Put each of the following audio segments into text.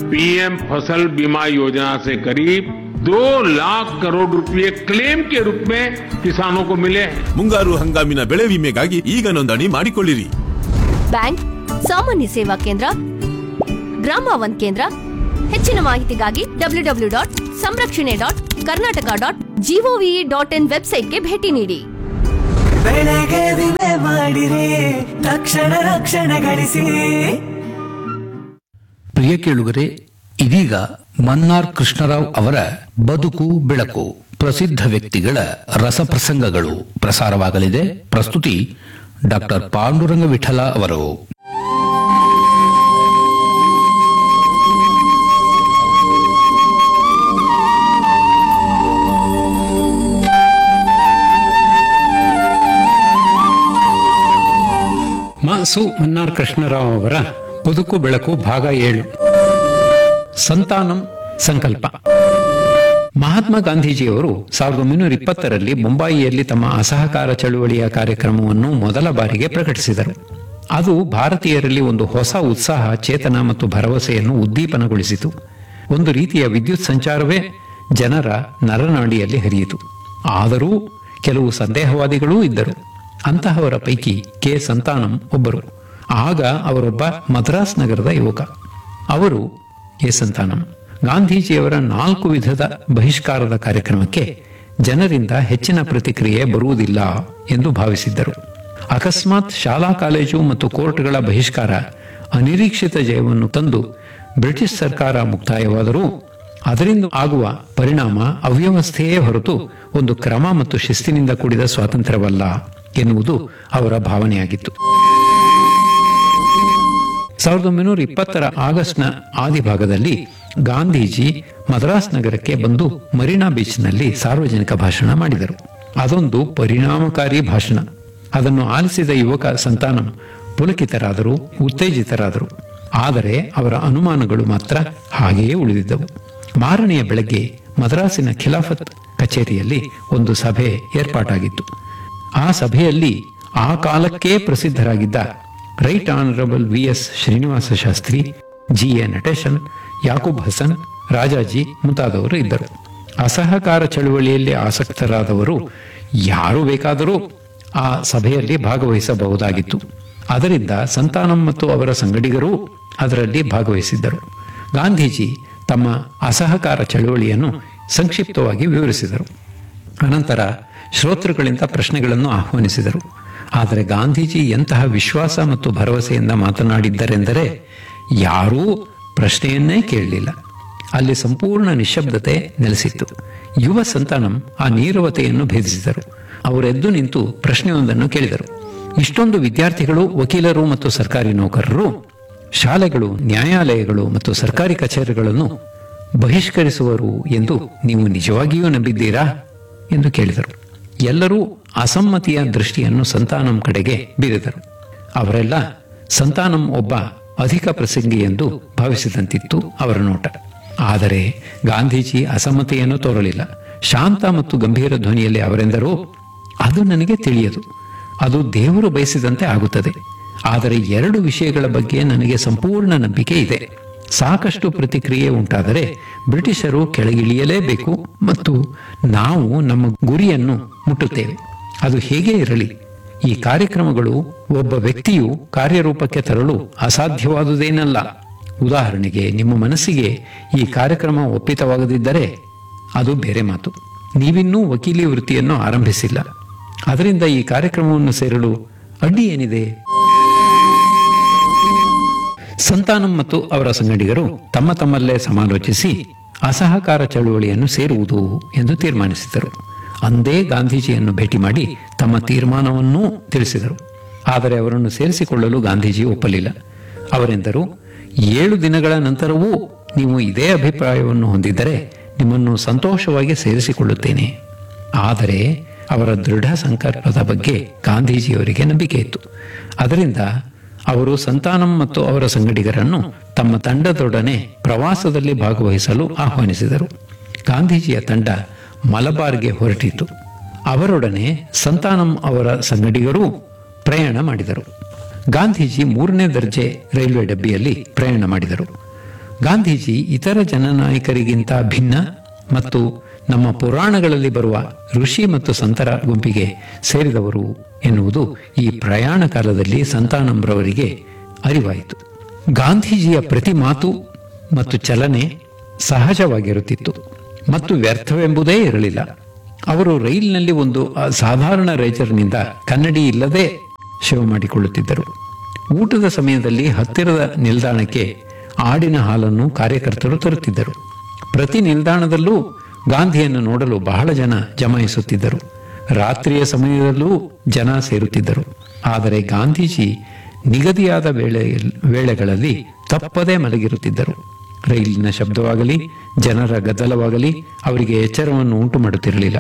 PM फसल बीमा योजना से करीब दो लाख करोड़ रुपए क्लेम के रूप में किसानों को मिले हैं ಮುಂಗಾರು ಹಂಗಾಮಿನ ಬೆಳೆ ವಿಮೆಗಾಗಿ ಈಗ ನೋಂದಣಿ ಮಾಡಿಕೊಳ್ಳಿರಿ ಬ್ಯಾಂಕ್ ಸಾಮಾನ್ಯ ಸೇವಾ ಕೇಂದ್ರ ಗ್ರಾಮ ಒನ್ ಕೇಂದ್ರ ಹೆಚ್ಚಿನ ಮಾಹಿತಿಗಾಗಿ W W dot Samrakshane dot Karnataka dot GOV dot in ವೆಬ್ಸೈಟ್ಗೆ ಭೇಟಿ ನೀಡಿ ಬೆಳೆಗೆ ವಿಮೆ ಮಾಡಿರಿ ತಕ್ಷಣ ರಕ್ಷಣೆ ಗಳಿಸಿ ಪ್ರಿಯ ಕೇಳುಗರೆ ಇದೀಗ ಮನ್ನಾರ್ ಕೃಷ್ಣರಾವ್ ಅವರ ಬದುಕು ಬೆಳಕು ಪ್ರಸಿದ್ಧ ವ್ಯಕ್ತಿಗಳ ರಸಪ್ರಸಂಗಗಳು ಪ್ರಸಾರವಾಗಲಿದೆ ಪ್ರಸ್ತುತಿ ಡಾಕ್ಟರ್ ಪಾಂಡುರಂಗ ವಿಠಲ ಅವರು ಮಾಸು ಮನ್ನಾರ್ ಕೃಷ್ಣರಾವ್ ಅವರ ಬದುಕು ಬೆಳಕು ಭಾಗ ಏಳು ಸಂತಾನಂ ಸಂಕಲ್ಪ ಮಹಾತ್ಮ ಗಾಂಧೀಜಿಯವರು ಸಾವಿರದ ಒಂಬೈನೂರ ಇಪ್ಪತ್ತರಲ್ಲಿ ಮುಂಬಯಿಯಲ್ಲಿ ತಮ್ಮ ಅಸಹಕಾರ ಚಳುವಳಿಯ ಕಾರ್ಯಕ್ರಮವನ್ನು ಮೊದಲ ಬಾರಿಗೆ ಪ್ರಕಟಿಸಿದರು ಅದು ಭಾರತೀಯರಲ್ಲಿ ಒಂದು ಹೊಸ ಉತ್ಸಾಹ ಚೇತನ ಮತ್ತು ಭರವಸೆಯನ್ನು ಉದ್ದೀಪನಗೊಳಿಸಿತು ಒಂದು ರೀತಿಯ ವಿದ್ಯುತ್ ಸಂಚಾರವೇ ಜನರ ನರನಾಡಿಯಲ್ಲಿ ಹರಿಯಿತು ಆದರೂ ಕೆಲವು ಸಂದೇಹವಾದಿಗಳೂ ಇದ್ದರು ಅಂತಹವರ ಪೈಕಿ ಕೆ ಸಂತಾನಂ ಒಬ್ಬರು ಆಗ ಅವರೊಬ್ಬ ಮದ್ರಾಸ್ ನಗರದ ಯುವಕ ಅವರು ಕೆ ಸಂತಾನಂ ಗಾಂಧೀಜಿಯವರ ನಾಲ್ಕು ವಿಧದ ಬಹಿಷ್ಕಾರದ ಕಾರ್ಯಕ್ರಮಕ್ಕೆ ಜನರಿಂದ ಹೆಚ್ಚಿನ ಪ್ರತಿಕ್ರಿಯೆ ಬರುವುದಿಲ್ಲ ಎಂದು ಭಾವಿಸಿದ್ದರು ಅಕಸ್ಮಾತ್ ಶಾಲಾ ಕಾಲೇಜು ಮತ್ತು ಕೋರ್ಟ್ಗಳ ಬಹಿಷ್ಕಾರ ಅನಿರೀಕ್ಷಿತ ಜಯವನ್ನು ತಂದು ಬ್ರಿಟಿಷ್ ಸರ್ಕಾರ ಮುಕ್ತಾಯವಾದರೂ ಅದರಿಂದ ಆಗುವ ಪರಿಣಾಮ ಅವ್ಯವಸ್ಥೆಯೇ ಹೊರತು ಒಂದು ಕ್ರಮ ಮತ್ತು ಶಿಸ್ತಿನಿಂದ ಕೂಡಿದ ಸ್ವಾತಂತ್ರ್ಯವಲ್ಲ ಎನ್ನುವುದು ಅವರ ಭಾವನೆಯಾಗಿತ್ತು ಸಾವಿರದ ಒಂಬೈನೂರ ಇಪ್ಪತ್ತರ ಆಗಸ್ಟ್ನ ಆದಿಭಾಗದಲ್ಲಿ ಗಾಂಧೀಜಿ ಮದ್ರಾಸ್ ನಗರಕ್ಕೆ ಬಂದು ಮರೀನಾ ಬೀಚ್ನಲ್ಲಿ ಸಾರ್ವಜನಿಕ ಭಾಷಣ ಮಾಡಿದರು ಅದೊಂದು ಪರಿಣಾಮಕಾರಿ ಭಾಷಣ ಅದನ್ನು ಆಲಿಸಿದ ಯುವಕ ಸಂತಾನಂ ಪುಲಕಿತರಾದರು ಉತ್ತೇಜಿತರಾದರು ಆದರೆ ಅವರ ಅನುಮಾನಗಳು ಮಾತ್ರ ಹಾಗೆಯೇ ಉಳಿದಿದ್ದವು ಮಾರನೆಯ ಬೆಳಗ್ಗೆ ಮದ್ರಾಸಿನ ಖಿಲಾಫತ್ ಕಚೇರಿಯಲ್ಲಿ ಒಂದು ಸಭೆ ಏರ್ಪಾಟಾಗಿತ್ತು ಆ ಸಭೆಯಲ್ಲಿ ಆ ಕಾಲಕ್ಕೇ ಪ್ರಸಿದ್ಧರಾಗಿದ್ದ right honourable V S Srinivasa Sastri G A Natesan Yakub Hasan Rajaji ಮುಂತಾದವರು ಇದ್ದರು ಅಸಹಕಾರ ಚಳುವಳಿಯಲ್ಲಿ ಆಸಕ್ತರಾದವರು ಯಾರು ಬೇಕಾದರೂ ಆ ಸಭೆಯಲ್ಲಿ ಭಾಗವಹಿಸಬಹುದಾಗಿತ್ತು ಅದರಿಂದ ಸಂತಾನಂ ಮತ್ತು ಅವರ ಸಂಗಡಿಗರೂ ಅದರಲ್ಲಿ ಭಾಗವಹಿಸಿದ್ದರು ಗಾಂಧೀಜಿ ತಮ್ಮ ಅಸಹಕಾರ ಚಳುವಳಿಯನ್ನು ಸಂಕ್ಷಿಪ್ತವಾಗಿ ವಿವರಿಸಿದರು ಅನಂತರ ಶ್ರೋತೃಗಳಿಂದ ಪ್ರಶ್ನೆಗಳನ್ನು ಆಹ್ವಾನಿಸಿದರು ಆದರೆ ಗಾಂಧೀಜಿ ಎಂತಹ ವಿಶ್ವಾಸ ಮತ್ತು ಭರವಸೆಯಿಂದ ಮಾತನಾಡಿದ್ದರೆಂದರೆ ಯಾರೂ ಪ್ರಶ್ನೆಯನ್ನೇ ಕೇಳಲಿಲ್ಲ ಅಲ್ಲಿ ಸಂಪೂರ್ಣ ನಿಶ್ಶಬ್ದತೆ ನೆಲೆಸಿತ್ತು ಯುವ ಸಂತಾನಂ ಆ ನೀರವತೆಯನ್ನು ಭೇದಿಸಿದರು ಅವರೆದ್ದು ನಿಂತು ಪ್ರಶ್ನೆಯೊಂದನ್ನು ಕೇಳಿದರು ಇಷ್ಟೊಂದು ವಿದ್ಯಾರ್ಥಿಗಳು ವಕೀಲರು ಮತ್ತು ಸರ್ಕಾರಿ ನೌಕರರು ಶಾಲೆಗಳು ನ್ಯಾಯಾಲಯಗಳು ಮತ್ತು ಸರ್ಕಾರಿ ಕಚೇರಿಗಳನ್ನು ಬಹಿಷ್ಕರಿಸುವರು ಎಂದು ನೀವು ನಿಜವಾಗಿಯೂ ನಂಬಿದ್ದೀರಾ ಎಂದು ಕೇಳಿದರು ಎಲ್ಲರೂ ಅಸಮ್ಮತಿಯ ದೃಷ್ಟಿಯನ್ನು ಸಂತಾನಂ ಕಡೆಗೆ ಬೀರಿದರು ಅವರೆಲ್ಲ ಸಂತಾನಂ ಒಬ್ಬ ಅಧಿಕ ಪ್ರಸಂಗಿ ಎಂದು ಭಾವಿಸಿದಂತಿತ್ತು ಅವರ ನೋಟ ಆದರೆ ಗಾಂಧೀಜಿ ಅಸಮ್ಮತಿಯನ್ನು ತೋರಲಿಲ್ಲ ಶಾಂತ ಮತ್ತು ಗಂಭೀರ ಧ್ವನಿಯಲ್ಲಿ ಅವರೆಂದರು ಅದು ನನಗೆ ತಿಳಿಯದು ಅದು ದೇವರು ಬಯಸಿದಂತೆ ಆಗುತ್ತದೆ ಆದರೆ ಎರಡು ವಿಷಯಗಳ ಬಗ್ಗೆ ನನಗೆ ಸಂಪೂರ್ಣ ನಂಬಿಕೆ ಇದೆ ಸಾಕಷ್ಟು ಪ್ರತಿಕ್ರಿಯೆ ಉಂಟಾದರೆ ಬ್ರಿಟಿಷರು ಕೆಳಗಿಳಿಯಲೇಬೇಕು ಮತ್ತು ನಾವು ನಮ್ಮ ಗುರಿಯನ್ನು ಮುಟ್ಟುತ್ತೇವೆ ಅದು ಹೇಗೆ ಇರಲಿ ಈ ಕಾರ್ಯಕ್ರಮಗಳು ಒಬ್ಬ ವ್ಯಕ್ತಿಯು ಕಾರ್ಯರೂಪಕ್ಕೆ ತರಲು ಅಸಾಧ್ಯವಾದುದೇನಲ್ಲ ಉದಾಹರಣೆಗೆ ನಿಮ್ಮ ಮನಸ್ಸಿಗೆ ಈ ಕಾರ್ಯಕ್ರಮ ಒಪ್ಪಿತವಾಗದಿದ್ದರೆ ಅದು ಬೇರೆ ಮಾತು ನೀವಿನ್ನೂ ವಕೀಲಿ ವೃತ್ತಿಯನ್ನು ಆರಂಭಿಸಿಲ್ಲ ಅದರಿಂದ ಈ ಕಾರ್ಯಕ್ರಮವನ್ನು ಸೇರಲು ಅಡ್ಡಿ ಏನಿದೆ ಸಂತಾನಂ ಮತ್ತು ಅವರ ಸಂಗಡಿಗರು ತಮ್ಮ ತಮ್ಮಲ್ಲೇ ಸಮಾಲೋಚಿಸಿ ಅಸಹಕಾರ ಚಳುವಳಿಯನ್ನು ಸೇರುವುದು ಎಂದು ತೀರ್ಮಾನಿಸಿದರು ಅಂದೇ ಗಾಂಧೀಜಿಯನ್ನು ಭೇಟಿ ಮಾಡಿ ತಮ್ಮ ತೀರ್ಮಾನವನ್ನೂ ತಿಳಿಸಿದರು ಆದರೆ ಅವರನ್ನು ಸೇರಿಸಿಕೊಳ್ಳಲು ಗಾಂಧೀಜಿ ಒಪ್ಪಲಿಲ್ಲ ಅವರೆಂದರು ಏಳು ದಿನಗಳ ನಂತರವೂ ನೀವು ಇದೇ ಅಭಿಪ್ರಾಯವನ್ನು ಹೊಂದಿದ್ದರೆ ನಿಮ್ಮನ್ನು ಸಂತೋಷವಾಗಿ ಸೇರಿಸಿಕೊಳ್ಳುತ್ತೇನೆ ಆದರೆ ಅವರ ದೃಢ ಸಂಕಲ್ಪದ ಬಗ್ಗೆ ಗಾಂಧೀಜಿಯವರಿಗೆ ನಂಬಿಕೆ ಇತ್ತು ಅದರಿಂದ ಅವರು ಸಂತಾನಂ ಮತ್ತು ಅವರ ಸಂಗಡಿಗರನ್ನು ತಮ್ಮ ತಂಡದೊಡನೆ ಪ್ರವಾಸದಲ್ಲಿ ಭಾಗವಹಿಸಲು ಆಹ್ವಾನಿಸಿದರು ಗಾಂಧೀಜಿಯ ತಂಡ ಮಲಬಾರ್ಗೆ ಹೊರಟಿತು ಅವರೊಡನೆ ಸಂತಾನಂ ಅವರ ಸಂಗಡಿಗರೂ ಪ್ರಯಾಣ ಮಾಡಿದರು ಗಾಂಧೀಜಿ ಮೂರನೇ ದರ್ಜೆ ರೈಲ್ವೆ ಡಬ್ಬಿಯಲ್ಲಿ ಪ್ರಯಾಣ ಮಾಡಿದರು ಗಾಂಧೀಜಿ ಇತರ ಜನನಾಯಕರಿಗಿಂತ ಭಿನ್ನ ಮತ್ತು ನಮ್ಮ ಪುರಾಣಗಳಲ್ಲಿ ಬರುವ ಋಷಿ ಮತ್ತು ಸಂತರ ಗುಂಪಿಗೆ ಸೇರಿದವರು ಎನ್ನುವುದು ಈ ಪ್ರಯಾಣ ಕಾಲದಲ್ಲಿ ಸಂತಾನಂರವರಿಗೆ ಅರಿವಾಯಿತು ಗಾಂಧೀಜಿಯ ಪ್ರತಿ ಮಾತು ಮತ್ತು ಚಲನೆ ಸಹಜವಾಗಿರುತ್ತಿತ್ತು ಮತ್ತು ವ್ಯರ್ಥವೆಂಬುದೇ ಇರಲಿಲ್ಲ ಅವರು ರೈಲಿನಲ್ಲಿ ಒಂದು ಸಾಧಾರಣ ರೈತರಿನಿಂದ ಕನ್ನಡಿ ಇಲ್ಲದೆ ಶವ ಮಾಡಿಕೊಳ್ಳುತ್ತಿದ್ದರು ಊಟದ ಸಮಯದಲ್ಲಿ ಹತ್ತಿರದ ನಿಲ್ದಾಣಕ್ಕೆ ಆಡಿನ ಹಾಲನ್ನು ಕಾರ್ಯಕರ್ತರು ತರುತ್ತಿದ್ದರು ಪ್ರತಿ ನಿಲ್ದಾಣದಲ್ಲೂ ಗಾಂಧಿಯನ್ನು ನೋಡಲು ಬಹಳ ಜನ ಜಮಾಯಿಸುತ್ತಿದ್ದರು ರಾತ್ರಿಯ ಸಮಯದಲ್ಲೂ ಜನ ಸೇರುತ್ತಿದ್ದರು ಆದರೆ ಗಾಂಧೀಜಿ ನಿಗದಿಯಾದ ವೇಳೆ ವೇಳೆಗಳಲ್ಲಿ ತಪ್ಪದೇ ಮಲಗಿರುತ್ತಿದ್ದರು ರೈಲಿನ ಶಬ್ದವಾಗಲಿ ಜನರ ಗದ್ದಲವಾಗಲಿ ಅವರಿಗೆ ಎಚ್ಚರವನ್ನು ಉಂಟು ಮಾಡುತ್ತಿರಲಿಲ್ಲ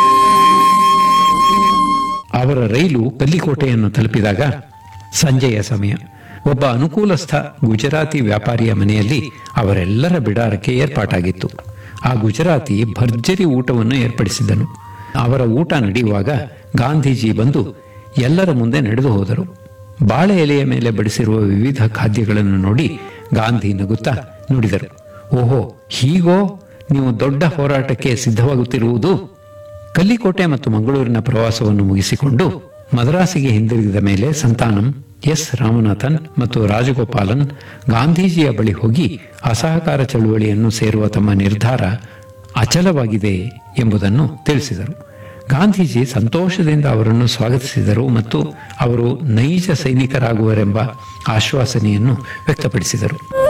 ಅವರ ರೈಲು ಕಲ್ಲಿಕೋಟೆಯನ್ನು ತಲುಪಿದಾಗ ಸಂಜೆಯ ಸಮಯ ಒಬ್ಬ ಅನುಕೂಲಸ್ಥ ಗುಜರಾತಿ ವ್ಯಾಪಾರಿಯ ಮನೆಯಲ್ಲಿ ಅವರೆಲ್ಲರ ಬಿಡಾರಕ್ಕೆ ಏರ್ಪಾಟಾಗಿತ್ತು ಆ ಗುಜರಾತಿ ಭರ್ಜರಿ ಊಟವನ್ನು ಏರ್ಪಡಿಸಿದನು ಅವರ ಊಟ ನಡೆಯುವಾಗ ಗಾಂಧೀಜಿ ಬಂದು ಎಲ್ಲರ ಮುಂದೆ ನಡೆದು ಹೋದರು ಬಾಳೆ ಎಲೆಯ ಮೇಲೆ ಬಡಿಸಿರುವ ವಿವಿಧ ಖಾದ್ಯಗಳನ್ನು ನೋಡಿ ಗಾಂಧಿ ನಗುತ್ತಾ ನುಡಿದರು ಓಹೋ ಹೀಗೋ ನೀವು ದೊಡ್ಡ ಹೋರಾಟಕ್ಕೆ ಸಿದ್ಧವಾಗುತ್ತಿರುವುದು ಕಲ್ಲಿಕೋಟೆ ಮತ್ತು ಮಂಗಳೂರಿನ ಪ್ರವಾಸವನ್ನು ಮುಗಿಸಿಕೊಂಡು ಮದ್ರಾಸಿಗೆ ಹಿಂದಿರುಗಿದ ಮೇಲೆ ಸಂತಾನಂ ಎಸ್ ರಾಮನಾಥನ್ ಮತ್ತು ರಾಜಗೋಪಾಲನ್ ಗಾಂಧೀಜಿಯ ಬಳಿ ಹೋಗಿ ಅಸಹಕಾರ ಚಳುವಳಿಯನ್ನು ಸೇರುವ ತಮ್ಮ ನಿರ್ಧಾರ ಅಚಲವಾಗಿದೆ ಎಂಬುದನ್ನು ತಿಳಿಸಿದರು ಗಾಂಧೀಜಿ ಸಂತೋಷದಿಂದ ಅವರನ್ನು ಸ್ವಾಗತಿಸಿದರು ಮತ್ತು ಅವರು ನೈಜ ಸೈನಿಕರಾಗುವರೆಂಬ ಆಶ್ವಾಸನೆಯನ್ನು ವ್ಯಕ್ತಪಡಿಸಿದರು